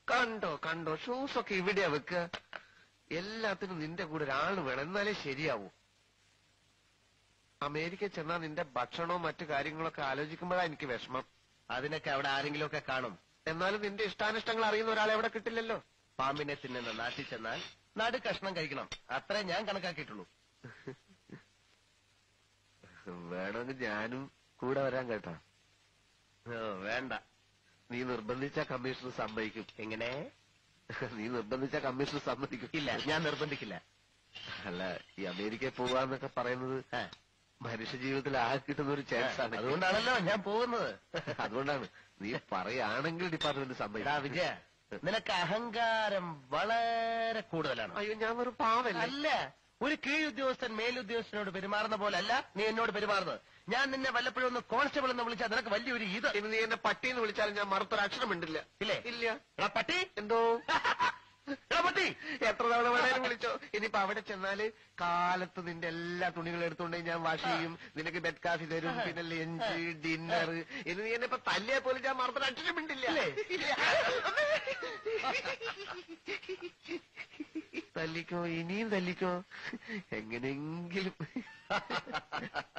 കണ്ടോ കണ്ടോ ഷൂസ് ഒക്കെ ഇവിടെയാ വെക്കുക എല്ലാത്തിനും നിന്റെ കൂടെ ഒരാൾ വേണം എന്നാലേ ശരിയാവൂ അമേരിക്ക ചെന്നാ നിന്റെ ഭക്ഷണവും മറ്റു കാര്യങ്ങളൊക്കെ ആലോചിക്കുമ്പോഴാ എനിക്ക് വിഷമം അതിനൊക്കെ അവിടെ ആരെങ്കിലും ഒക്കെ കാണും എന്നാലും നിന്റെ ഇഷ്ടാനിഷ്ടങ്ങൾ അറിയുന്ന ഒരാളെ അവിടെ കിട്ടില്ലല്ലോ പാമ്പിനെ തിന്നുന്ന നാട്ടിൽ ചെന്നാൽ നടു കഷ്ണം കഴിക്കണം അത്രേ ഞാൻ കണക്കാക്കിയിട്ടുള്ളൂ വേണമെങ്കിൽ ഞാനും കൂടെ വരാൻ കേട്ടാ ഓ, വേണ്ട നീ നിർബന്ധിച്ച കമ്മീഷണർ സമ്മതിക്കും എങ്ങനെ നീ നിർബന്ധിച്ച കമ്മീഷണർ സമ്മതിക്കും ഇല്ല ഞാൻ നിർബന്ധിക്കില്ല അല്ല ഈ അമേരിക്കയിൽ പോവാന്നൊക്കെ പറയുന്നത് ആ, മനുഷ്യ ജീവിതത്തിൽ ആകെ കിട്ടുന്ന ഒരു ചാൻസ് ആണ് അതുകൊണ്ടാണല്ലോ ഞാൻ പോകുന്നത് അതുകൊണ്ടാണ് നീ പറയുകയാണെങ്കിൽ ഡിപ്പാർട്ട്മെന്റ് എടാ സമ്മതിക്കും വിജയ നിനക്ക് അഹങ്കാരം വളരെ കൂടുതലാണ് അയ്യോ ഞാൻ ഒരു പാവല്ലേ അല്ല ഒരു കീഴുദ്യോഗസ്ഥൻ മേലുദ്യോഗസ്ഥനോട് പെരുമാറുന്ന പോലെ അല്ല നീ എന്നോട് പെരുമാറുന്നത് ഞാൻ നിന്നെ വല്ലപ്പോഴും ഒന്ന് കോൺസ്റ്റബിൾ എന്ന് വിളിച്ചാൽ നിനക്ക് വലിയൊരു ഇത് ഇനി നീ എന്നെ പട്ടിന്ന് വിളിച്ചാലും ഞാൻ മറുത്തൊരു അക്ഷരം ഉണ്ടില്ല ഇല്ലേ ഇല്ല എടാ പട്ടി എന്തോ എടാ പട്ടി എത്ര തവണ വേണേലും വിളിച്ചോ ഇനിയിപ്പോ അവിടെ ചെന്നാല് കാലത്ത് നിന്റെ എല്ലാ തുണികളും എടുത്തുകൊണ്ട് ഞാൻ വാഷ് ചെയ്യും നിനക്ക് ബെഡ് കാഫി തരും പിന്നെ ലഞ്ച് ഡിന്നർ ഇനി നീ എന്നെ ഇപ്പൊ തല്ലിയാ പോലും ഞാൻ മറുത്തൊരു അക്ഷരം ഉണ്ടില്ല ഇല്ലേ? തല്ലിക്കോ ഇനിയും തല്ലിക്കോ എങ്ങനെയെങ്കിലും